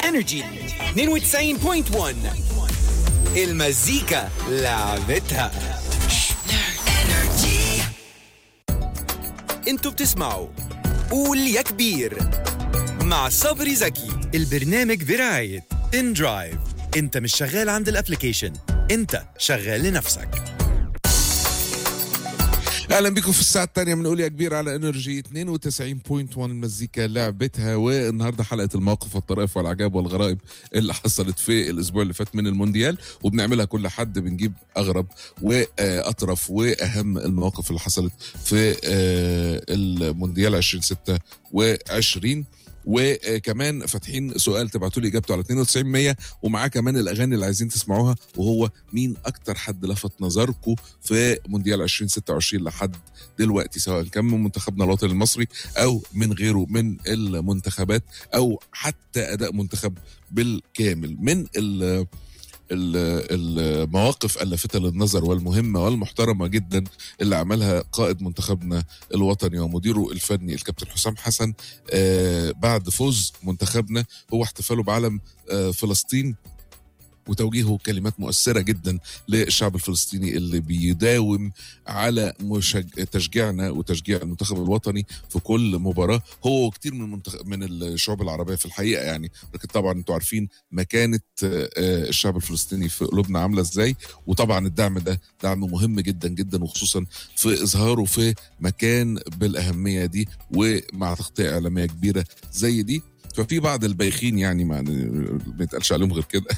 انرجي 92.1 المزيكا لعبتها انتوا بتسمعوا قول يا كبير مع صبري زكي البرنامج برعاية ان درايف انت مش شغال عند الابليكيشن انت شغال لنفسك اهلا بكم في الساعه الثانيه من قول يا كبير على انرجي 92.1 المزيكا لعبتها والنهارده حلقه المواقف والطرائف والعجائب والغرائب اللي حصلت في الاسبوع اللي فات من المونديال وبنعملها كل حد بنجيب اغرب واطرف واهم المواقف اللي حصلت في آه، المونديال 2026 وكمان فاتحين سؤال تبعتوا لي اجابته على 92 ومعاه كمان الاغاني اللي عايزين تسمعوها وهو مين اكتر حد لفت نظركم في مونديال 2026 لحد دلوقتي سواء كان من منتخبنا الوطني المصري او من غيره من المنتخبات او حتى اداء منتخب بالكامل من ال ال- المواقف اللافته للنظر والمهمه والمحترمه جدا اللي عملها قائد منتخبنا الوطني ومديره الفني الكابتن حسام حسن آه، بعد فوز منتخبنا هو احتفاله بعلم آه، فلسطين وتوجيهه كلمات مؤثرة جدا للشعب الفلسطيني اللي بيداوم على مشج... تشجيعنا وتشجيع المنتخب الوطني في كل مباراة هو وكتير من المنتخب من الشعوب العربية في الحقيقة يعني لكن طبعا انتوا عارفين مكانة آه، آه، الشعب الفلسطيني في قلوبنا عاملة ازاي وطبعا الدعم ده دعم مهم جدا جدا وخصوصا في اظهاره في مكان بالاهمية دي ومع تغطية اعلامية كبيرة زي دي ففي بعض البايخين يعني ما ما يتقالش عليهم غير كده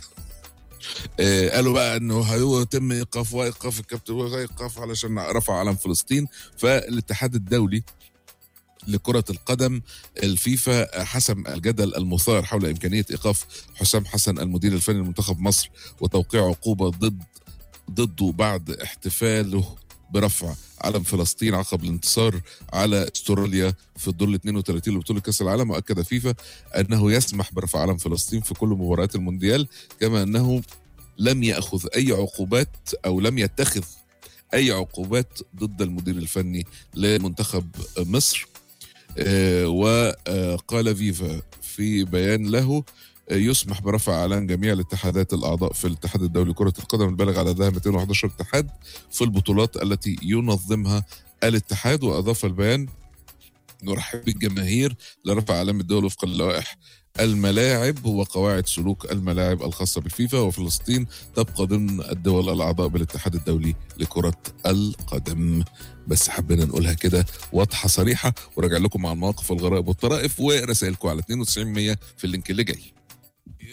آه، قالوا بقى انه هيتم ايقاف وايقاف الكابتن وايقاف علشان رفع علم فلسطين فالاتحاد الدولي لكرة القدم الفيفا حسم الجدل المثار حول إمكانية إيقاف حسام حسن المدير الفني لمنتخب مصر وتوقيع عقوبة ضد ضده بعد احتفاله برفع علم فلسطين عقب الانتصار على استراليا في الدور ال 32 لبطولة كأس العالم وأكد فيفا أنه يسمح برفع علم فلسطين في كل مباريات المونديال كما أنه لم يأخذ أي عقوبات أو لم يتخذ أي عقوبات ضد المدير الفني لمنتخب مصر آه، وقال فيفا في بيان له آه، يسمح برفع اعلان جميع الاتحادات الاعضاء في الاتحاد الدولي لكره القدم البالغ عددها 211 اتحاد في البطولات التي ينظمها الاتحاد واضاف البيان نرحب بالجماهير لرفع علم الدول وفقا للوائح الملاعب وقواعد سلوك الملاعب الخاصة بالفيفا وفلسطين تبقى ضمن الدول الأعضاء بالاتحاد الدولي لكرة القدم بس حبينا نقولها كده واضحة صريحة وراجع لكم مع المواقف والغرائب والطرائف ورسائلكم على 92 في اللينك اللي جاي